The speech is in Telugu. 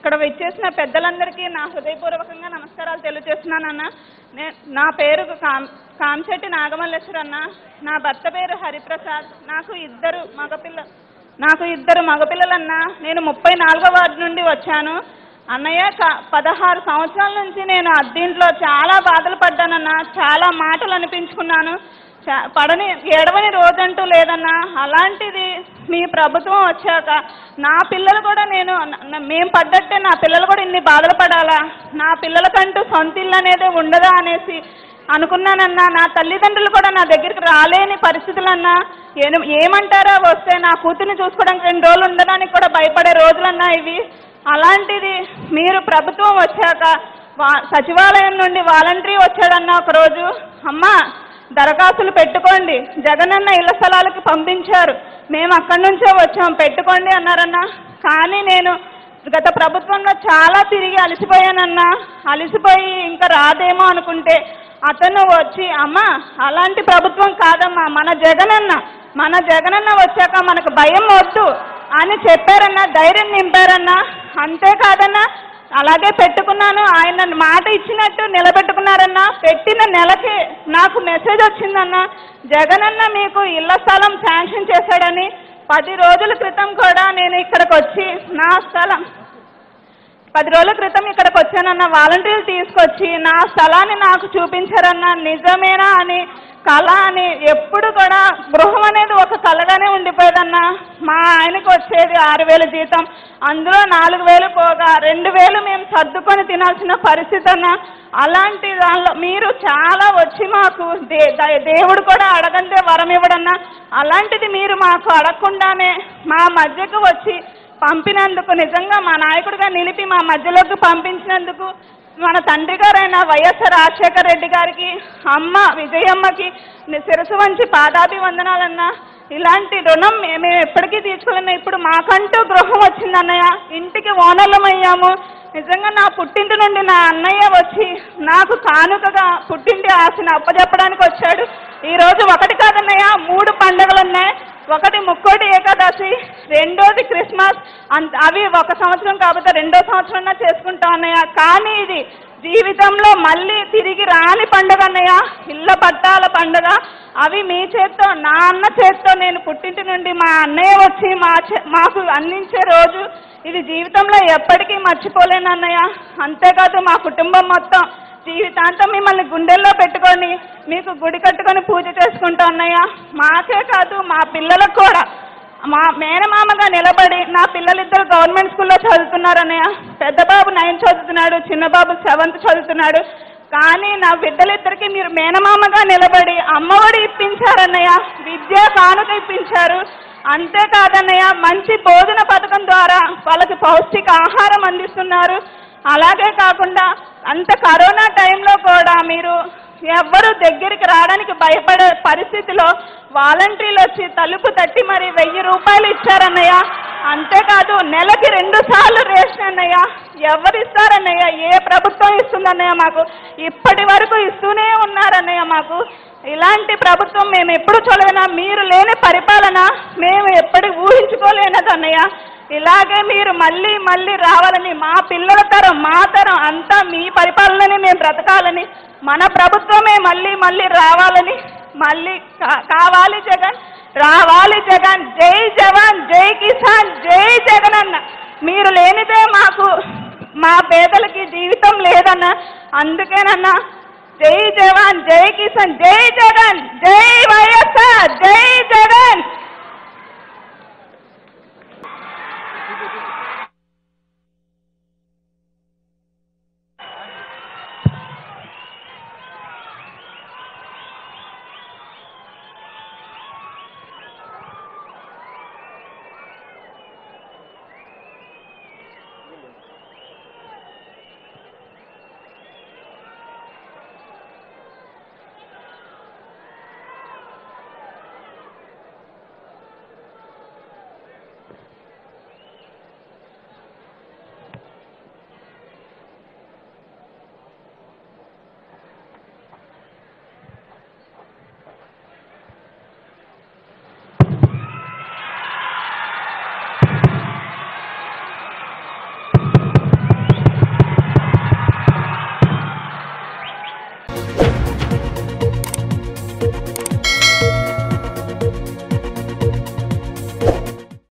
ఇక్కడ విచ్చేసిన పెద్దలందరికీ నా హృదయపూర్వకంగా నమస్కారాలు తెలియజేస్తున్నానన్న నే నా పేరు కామ్ కాంశెట్టి నాగమల్లేశ్వరన్న నా భర్త పేరు హరిప్రసాద్ నాకు ఇద్దరు మగపిల్ల నాకు ఇద్దరు మగపిల్లలన్న నేను ముప్పై నాలుగో వార్డు నుండి వచ్చాను అన్నయ్య క- పదహారు సంవత్సరాల నుంచి నేను అద్దీంట్లో చాలా బాధలు పడ్డానన్న చాలా మాటలు అనిపించుకున్నాను చా- పడని ఏడవని రోజంటూ లేదన్నా అలాంటిది మీ ప్రభుత్వం వచ్చాక నా పిల్లలు కూడా నేను న- మేము పడ్డట్టే నా పిల్లలు కూడా ఇన్ని బాధలు పడాలా నా పిల్లలకంటూ సొంత ఇల్లు అనేది ఉండదా అనేసి అనుకున్నానన్నా నా తల్లిదండ్రులు కూడా నా దగ్గరికి రాలేని పరిస్థితులన్నా ఏం- ఏమంటారా వస్తే నా కూతుర్ని చూసుకోవడానికి రెండు రోజులు ఉండడానికి కూడా భయపడే రోజులన్నా ఇవి అలాంటిది మీరు ప్రభుత్వం వచ్చాక వా సచివాలయం నుండి వాలంటరీ వచ్చాడన్న ఒక రోజు అమ్మా దరఖాస్తులు పెట్టుకోండి జగనన్న ఇళ్ల స్థలాలకి పంపించారు మేము అక్కడి నుంచే వచ్చాం పెట్టుకోండి అన్నారన్నా కానీ నేను గత ప్రభుత్వంలో చాలా తిరిగి అలసిపోయానన్నా అలసిపోయి ఇంకా రాదేమో అనుకుంటే అతను వచ్చి అమ్మా అలాంటి ప్రభుత్వం కాదమ్మా మన జగనన్న మన జగనన్న వచ్చాక మనకు భయం వద్దు అని చెప్పారన్నా ధైర్యం నింపారన్నా అంతేకాదన్నా అలాగే పెట్టుకున్నాను ఆయన మాట ఇచ్చినట్టు నిలబెట్టుకున్నారన్నా పెట్టిన నెలకి నాకు మెసేజ్ వచ్చిందన్నా జగనన్న మీకు ఇళ్ల స్థలం శాంక్షన్ చేశాడని పది రోజుల క్రితం కూడా నేను ఇక్కడికి వచ్చి నా స్థలం పది రోజుల క్రితం ఇక్కడికి వచ్చానన్న వాలంటీర్లు తీసుకొచ్చి నా స్థలాన్ని నాకు చూపించారన్న నిజమేనా అని కళ అని ఎప్పుడు కూడా గృహం అనేది ఒక కళగానే ఉండిపోయేదన్న మా ఆయనకు వచ్చేది ఆరు వేలు జీతం అందులో నాలుగు వేలు పోగా రెండు వేలు మేము సర్దుకొని తినాల్సిన పరిస్థితి అన్న అలాంటి దానిలో మీరు చాలా వచ్చి మాకు దే ద- దేవుడు కూడా అడగందే వరం ఇవ్వడన్నా అలాంటిది మీరు మాకు అడగకుండానే మా మధ్యకు వచ్చి పంపినందుకు నిజంగా మా నాయకుడిగా నిలిపి మా మధ్యలోకి పంపించినందుకు మన తండ్రి గారైన వైఎస్ఆర్ రాజశేఖర రెడ్డి గారికి అమ్మ విజయమ్మకి ని- శిరసు వంచి పాదాభివందనాలన్నా ఇలాంటి రుణం మే- మేము ఎప్పటికీ తీసుకోలేము ఇప్పుడు మాకంటూ గృహం వచ్చిందన్నయ్య ఇంటికి ఓనర్లం అయ్యాము నిజంగా నా పుట్టింటి నుండి నా అన్నయ్య వచ్చి నాకు కానుకగా పుట్టింటి ఆశను అప్పచెప్పడానికి వచ్చాడు ఈ రోజు ఒకటి కాదన్నయ్య మూడు పండుగలు ఉన్నాయి ఒకటి ముక్కోటి ఏకాదశి రెండోది క్రిస్మస్ అంత అవి ఒక సంవత్సరం కాకపోతే రెండో సంవత్సరం చేసుకుంటా అన్నయ్య కానీ ఇది జీవితంలో మళ్ళీ తిరిగి రాని పండుగ అన్నయ్య ఇళ్ళ పట్టాల పండుగ అవి మీ చేత్తో నా అన్న చేత్తో నేను పుట్టింటి నుండి మా అన్నయ్య వచ్చి మా చే- మాకు అందించే రోజు ఇది జీవితంలో ఎప్పటికీ మర్చిపోలేను అన్నయ్య అంతేకాదు మా కుటుంబం మొత్తం జీవితాంతం మిమ్మల్ని గుండెల్లో పెట్టుకొని మీకు గుడి కట్టుకొని పూజ చేసుకుంటా అన్నయ్య మాకే కాదు మా పిల్లలకు కూడా మా మేనమామగా నిలబడి నా పిల్లలిద్దరు గవర్నమెంట్ స్కూల్లో చదువుతున్నారు అన్నయ్య పెద్ద బాబు నైన్త్ చదువుతున్నాడు చిన్న బాబు సెవెంత్ చదువుతున్నాడు కానీ నా బిడ్డలిద్దరికి మీరు మేనమామగా నిలబడి అమ్మఒడి ఇప్పించారన్నయ్య విద్యా కానుక ఇప్పించారు అంతేకాదన్నయ్య మంచి భోజన పథకం ద్వారా వాళ్ళకి పౌష్టిక ఆహారం అందిస్తున్నారు అలాగే కాకుండా అంత కరోనా టైంలో కూడా మీరు ఎవ్వరు దగ్గరికి రావడానికి భయపడే పరిస్థితిలో వాలంటీర్లు వచ్చి తలుపు తట్టి మరి వెయ్యి రూపాయలు ఇచ్చారన్నయ్య అంతేకాదు నెలకి రెండు సార్లు రేషన్ అన్నయ్య ఎవరు ఇస్తారన్నయ్య ఏ ప్రభుత్వం ఇస్తుందన్నయ్య మాకు ఇప్పటి వరకు ఇస్తూనే ఉన్నారన్నయ్య మాకు ఇలాంటి ప్రభుత్వం మేము ఎప్పుడు చూడలేనా మీరు లేని పరిపాలన మేము ఎప్పటి ఊహించుకోలేనది అన్నయ్య ఇలాగే మీరు మళ్ళీ మళ్ళీ రావాలని మా పిల్లల తరం మా తరం అంతా మీ పరిపాలనని మేము బ్రతకాలని మన ప్రభుత్వమే మళ్ళీ మళ్ళీ రావాలని మళ్ళీ కా- కావాలి జగన్ రావాలి జగన్ జై జవాన్ జై కిసాన్ జై జగన్ అన్న మీరు లేనిదే మాకు మా పేదలకి జీవితం లేదన్న అందుకేనన్నా జై జవాన్ జై కిసాన్ జై జగన్ జై వైఎస్ఆర్ జై